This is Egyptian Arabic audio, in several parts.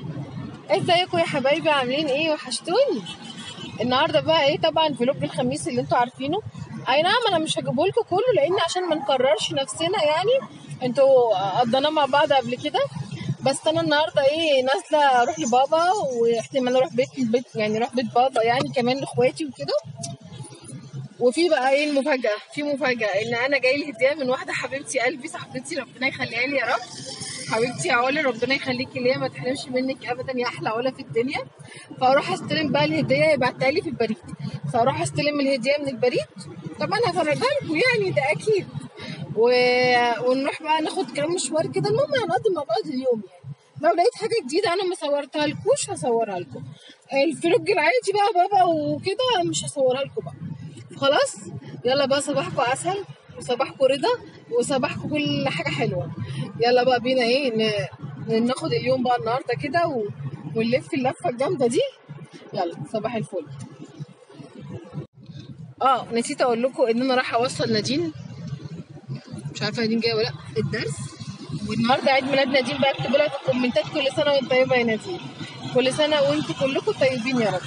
ازيكم يا حبايبي عاملين ايه وحشتوني النهارده بقى ايه طبعا فلوج الخميس اللي انتوا عارفينه اي نعم انا مش هجيبه لكم كله لان عشان ما نكررش نفسنا يعني انتوا قضيناه مع بعض قبل كده بس انا النهارده ايه نازله اروح لبابا واحتمال اروح بيت بيت يعني اروح بيت بابا يعني كمان لاخواتي وكده وفي بقى ايه المفاجأة في مفاجأة ان انا جاي لي هدية من واحدة حبيبتي قلبي صاحبتي ربنا يخليها لي يا رب حبيبتي يا علا ربنا يخليكي ليا ما تحرمش منك ابدا يا احلى علا في الدنيا فاروح استلم بقى الهدية يبعتها لي في البريد فاروح استلم الهدية من البريد طبعا هفرجها لكم يعني ده اكيد و... ونروح بقى ناخد كام مشوار كده المهم هنقضي مع بعض اليوم يعني لو لقيت حاجة جديدة أنا ما صورتها لكوش هصورها لكم الفلوج العادي بقى بابا وكده مش هصورها لكم بقى خلاص يلا بقى صباحكم عسل وصباحكم رضا وصباحكم كل حاجة حلوة يلا بقى بينا ايه ن... ناخد اليوم بقى النهاردة كده و... ونلف اللفة الجامدة دي يلا صباح الفل اه نسيت اقول لكم ان انا رايحة اوصل نادين مش عارفة نادين جاية ولا لا الدرس والنهارده عيد ميلاد نادين بقى اكتبوا لها في الكومنتات كل سنة وانت طيبة يا نادين كل سنة وانتوا كلكم طيبين يا رب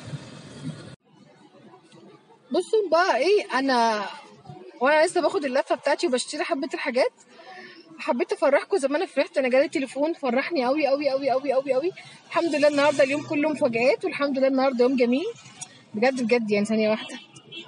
بصوا بقى ايه انا وانا لسه باخد اللفه بتاعتي وبشتري حبه الحاجات حبيت افرحكم زي ما انا فرحت انا جالي تليفون فرحني قوي قوي قوي قوي قوي قوي الحمد لله النهارده اليوم كله مفاجآت والحمد لله النهارده يوم جميل بجد بجد يعني ثانيه واحده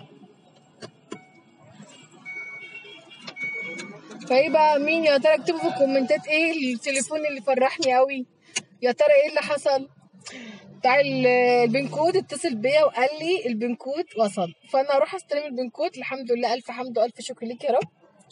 فايه بقى مين يا ترى اكتبوا في الكومنتات ايه التليفون اللي فرحني قوي يا ترى ايه اللي حصل بتاع البنكود اتصل بيا وقال لي البنكود وصل فانا اروح استلم البنكود الحمد لله الف حمد والف شكر ليك يا رب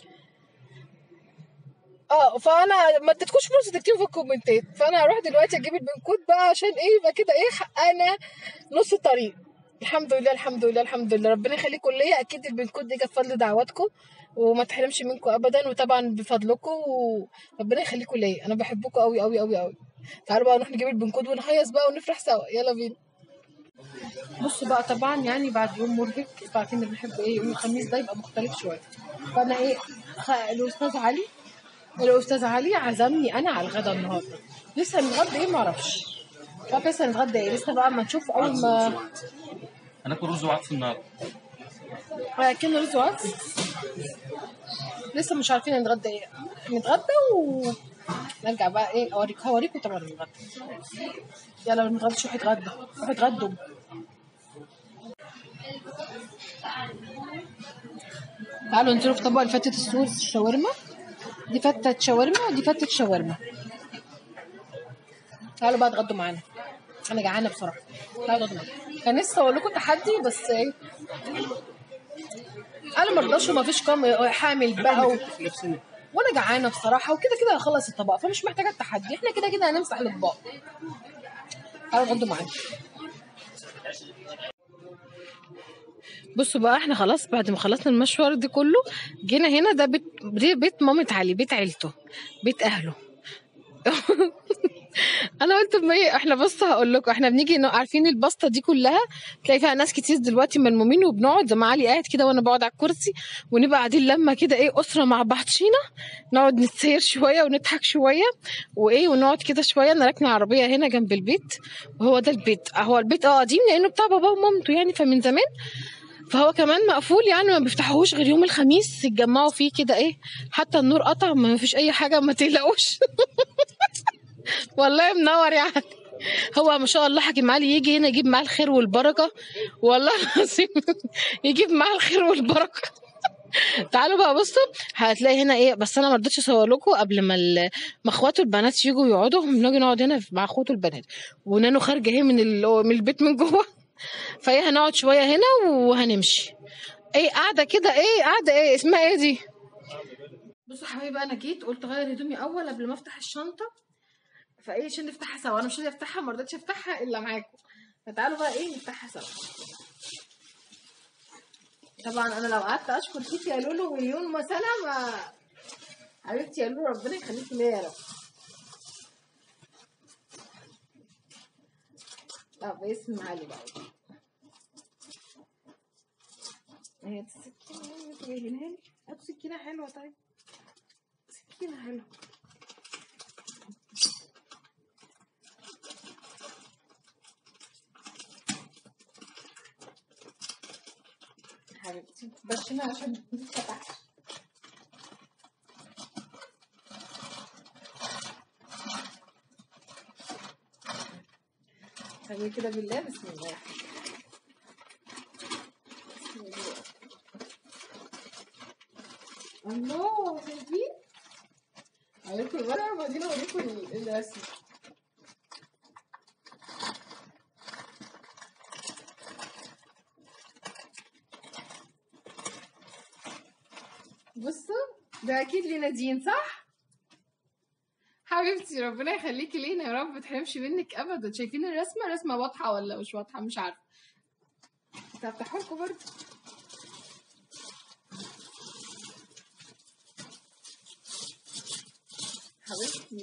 اه فانا ما اديتكوش فرصه تكتبوا في الكومنتات فانا هروح دلوقتي اجيب البنكود بقى عشان ايه يبقى كده ايه حققنا نص الطريق الحمد لله الحمد لله الحمد لله ربنا يخليكم ليا اكيد البنكود دي جت فضل دعواتكم وما تحرمش منكم ابدا وطبعا بفضلكم وربنا يخليكم ليا انا بحبكم قوي قوي قوي قوي تعالوا بقى نروح نجيب البنكود ونهيص بقى ونفرح سوا يلا بينا بصوا بقى طبعا يعني بعد يوم مرهق عارفين اللي بنحب ايه يوم الخميس ده يبقى مختلف شويه فانا ايه خ... الاستاذ علي الاستاذ علي عزمني انا على الغدا النهارده لسه هنتغدى ايه معرفش طب لسه هنتغدى ايه لسه بقى اما نشوف اول ما هناكل رز وعدس النهارده كنا رز وعدس لسه مش عارفين نتغدى ايه نتغدى و نرجع بقى ايه اوريك هوريكم طبعا نتغدى يلا ما نتغداش روحوا اتغدوا روحوا اتغدوا تعالوا ننزلوا في طبق فتة السوس الشاورما دي فتة شاورما ودي فتة شاورما تعالوا بقى اتغدوا معانا انا جعانه بصراحه تعالوا اتغدوا معانا كان لسه اقول لكم تحدي بس ايه انا مرضاش وما فيش كام حامل بقى و... وانا جعانه بصراحه وكده كده هخلص الطبق فمش محتاجه التحدي احنا كده كده هنمسح الاطباق تعالوا اتغدوا معانا بصوا بقى احنا خلاص بعد ما خلصنا المشوار دي كله جينا هنا ده بيت دي بيت مامة علي بيت عيلته بيت اهله انا قلت ما ايه احنا بص هقول لكم احنا بنيجي عارفين البسطه دي كلها تلاقي فيها ناس كتير دلوقتي ملمومين وبنقعد زي ما علي قاعد كده وانا بقعد على الكرسي ونبقى قاعدين لما كده ايه اسره مع بعضينا نقعد نتسير شويه ونضحك شويه وايه ونقعد كده شويه انا راكنه عربيه هنا جنب البيت وهو ده البيت هو البيت اه قديم لانه بتاع باباه ومامته يعني فمن زمان فهو كمان مقفول يعني ما بيفتحوهوش غير يوم الخميس يتجمعوا فيه كده ايه حتى النور قطع ما فيش اي حاجه ما تقلقوش والله منور يعني هو ما شاء الله حكيم علي يجي هنا يجيب معاه الخير والبركه والله العظيم يجيب معاه الخير والبركه تعالوا بقى بصوا هتلاقي هنا ايه بس انا ما رضيتش اصور لكم قبل ما ما اخواته البنات يجوا يقعدوا بنيجي نقعد هنا مع اخواته البنات ونانو خارجه اهي من من البيت من جوه فايه هنقعد شويه هنا وهنمشي ايه قاعده كده ايه قاعده ايه اسمها ايه دي بصوا يا حبايبي انا جيت قلت اغير هدومي اول قبل ما افتح الشنطه فايه عشان نفتحها سوا انا مش راضيه افتحها ما رضيتش افتحها الا معاكم فتعالوا بقى ايه نفتحها سوا طبعا انا لو قعدت اشكر فيكي يا لولو مليون ما سنه ما حبيبتي يا لولو ربنا يخليكي ليا يا رب طب اسم علي بقى هي السكينة اللي جايبينها لي هاتوا سكينة حلوة طيب سكينة حلوة حبيبتي بس هنا عشان تتفتح خليه كده بالله بسم الله بسم الله الله شايفين هوريكم الورقة وبعدين اوريكم ال- الرسم بصوا ده اكيد لنادين صح حبيبتي ربنا يخليكي لينا يا رب ما تحرمش منك ابدا شايفين الرسمه رسمه واضحه ولا مش واضحه مش عارفه هفتحوا لكم برضه حبيبتي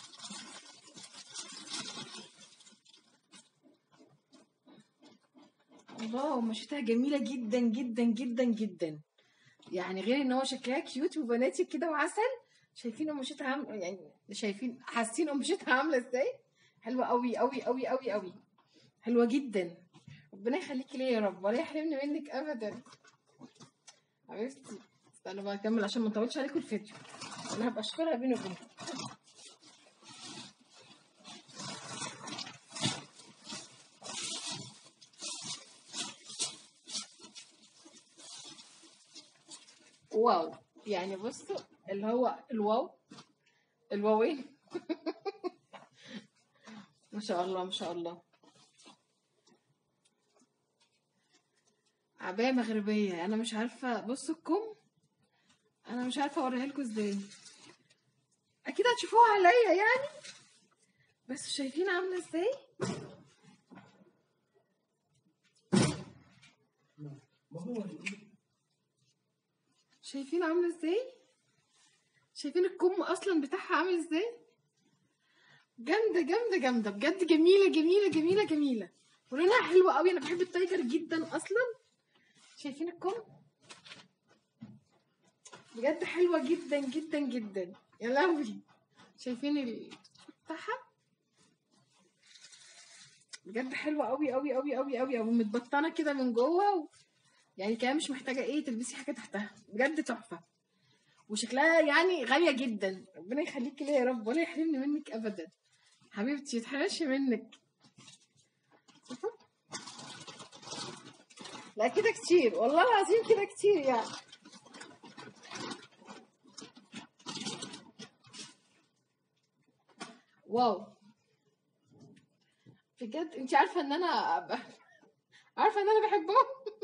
الله مشيتها جميله جدا جدا جدا جدا يعني غير ان هو شكلها كيوت وبناتي كده وعسل شايفين قماشتها عام يعني شايفين حاسين قماشتها عامله ازاي حلوه قوي قوي قوي قوي قوي حلوه جدا ربنا يخليكي ليا يا رب ولا يحرمني منك ابدا حبيبتي استنى بقى اكمل عشان ما نطولش عليكم الفيديو انا هبقى اشكرها بيني وبينكم واو يعني بصوا اللي هو الواو الواوين ما شاء الله ما شاء الله عباية مغربية انا مش عارفة بصوا الكم انا مش عارفة اوريها لكم ازاي اكيد هتشوفوها عليا يعني بس شايفين عاملة ازاي شايفين عاملة ازاي شايفين الكم اصلا بتاعها عامل ازاي جامدة جامدة جامدة بجد جميلة جميلة جميلة جميلة ولونها حلو قوي انا بحب التايجر جدا اصلا شايفين الكم بجد حلوة جدا جدا جدا يا لهوي شايفين ال بتاعها بجد حلوة قوي قوي قوي قوي قوي قوي متبطنة كده من جوه و... يعني كمان مش محتاجة ايه تلبسي حاجة تحتها بجد تحفة وشكلها يعني غالية جدا ربنا يخليكي ليا يا رب ولا يحرمني منك ابدا حبيبتي يتحرمش منك شوفوا. لا كده كتير والله العظيم كده كتير يعني واو بجد انت عارفه ان انا ب- عارفه ان انا بحبهم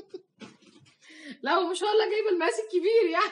لا وما شاء الله جايبه المقاس الكبير يعني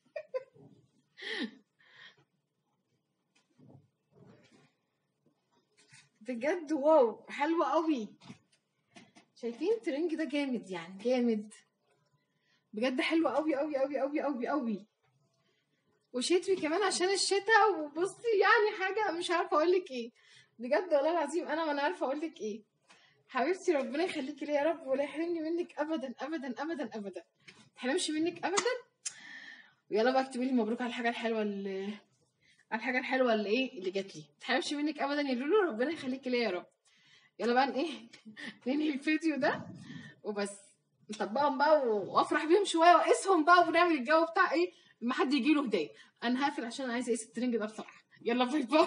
بجد واو حلوة قوي شايفين الترنج ده جامد يعني جامد بجد حلوة قوي قوي قوي قوي قوي قوي وشتوي كمان عشان الشتاء وبصي يعني حاجة مش عارفة اقولك ايه بجد والله العظيم انا ما انا عارفة اقولك ايه حبيبتي ربنا يخليكي ليا يا رب ولا يحرمني منك ابدا ابدا ابدا ابدا متحرمش منك ابدا ويلا بقى اكتبي لي مبروك على الحاجة الحلوة اللي على الحاجة الحلوة اللي ايه اللي جات لي متحرمش منك ابدا يا لولو ربنا يخليكي ليا يا رب يلا بقى ايه ننهي الفيديو ده وبس نطبقهم بقى وافرح بيهم شويه واقيسهم بقى ونعمل الجو بتاع ايه لما حد يجي له هديه انا هقفل عشان انا عايزه اقيس الترنج ده بصراحه يلا باي باي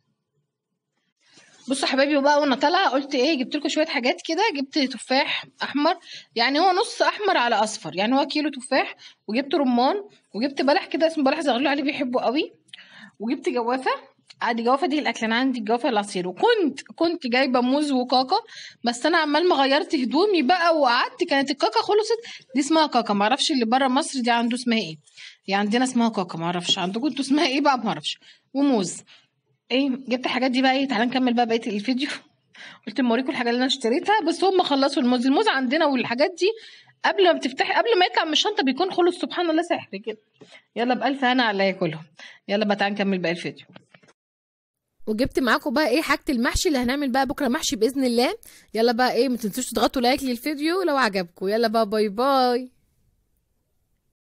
بصوا حبايبي وبقى وانا طالعه قلت ايه جبت لكم شويه حاجات كده جبت تفاح احمر يعني هو نص احمر على اصفر يعني هو كيلو تفاح وجبت رمان وجبت بلح كده اسمه بلح زغلول عليه بيحبه قوي وجبت جوافه عادي جوافه دي الاكل انا عندي الجوافه العصير وكنت كنت جايبه موز وكاكا بس انا عمال ما غيرت هدومي بقى وقعدت كانت الكاكا خلصت دي اسمها كاكا ما اعرفش اللي بره مصر دي عنده اسمها ايه هي عندنا اسمها كاكا ما اعرفش عندكم انتوا اسمها ايه بقى ما اعرفش وموز ايه جبت الحاجات دي بقى ايه تعالى نكمل بقى بقيه الفيديو قلت اما اوريكم الحاجات اللي انا اشتريتها بس هم خلصوا الموز الموز عندنا والحاجات دي قبل ما بتفتحي قبل ما يطلع من الشنطه بيكون خلص سبحان الله سحر كده يلا بألف هنا عليا كلهم يلا بقى تعالى نكمل باقي الفيديو وجبت معاكم بقى ايه حاجه المحشي اللي هنعمل بقى بكره محشي باذن الله يلا بقى ايه ما تنسوش تضغطوا لايك للفيديو لو عجبكم يلا بقى باي باي